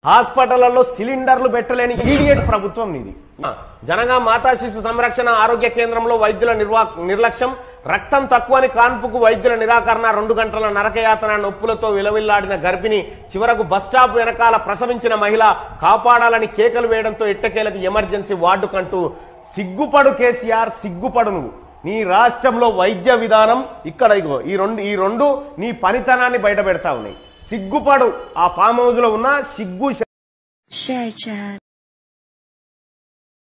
హాస్పిటళ్లలో సిలిండర్లు పెట్టలేని ఈడియట్ ప్రభుత్వం నీది జనగా మాతా శిశు సంరక్షణ ఆరోగ్య కేంద్రంలో వైద్యుల నిర్వా నిర్లక్ష్యం రక్తం తక్కువని కాన్పుకు వైద్యుల నిరాకరణ రెండు గంటల నరకయాతన నొప్పులతో విలవిల్లాడిన గర్భిణి చివరకు బస్టాప్ వెనకాల ప్రసవించిన మహిళ కాపాడాలని కేకలు వేయడంతో ఎట్టకేలకు ఎమర్జెన్సీ వార్డు కంటూ సిగ్గుపడు కేసీఆర్ సిగ్గుపడు నువ్వు నీ రాష్ట్రంలో వైద్య విధానం ఇక్కడ ఇగో ఈ రెండు ఈ రెండు నీ పనితనాన్ని బయట పెడతా ఉన్నాయి సిగ్గుపడు ఆ ఫామ్ హౌస్ లో ఉన్న సిగ్గు Share chat.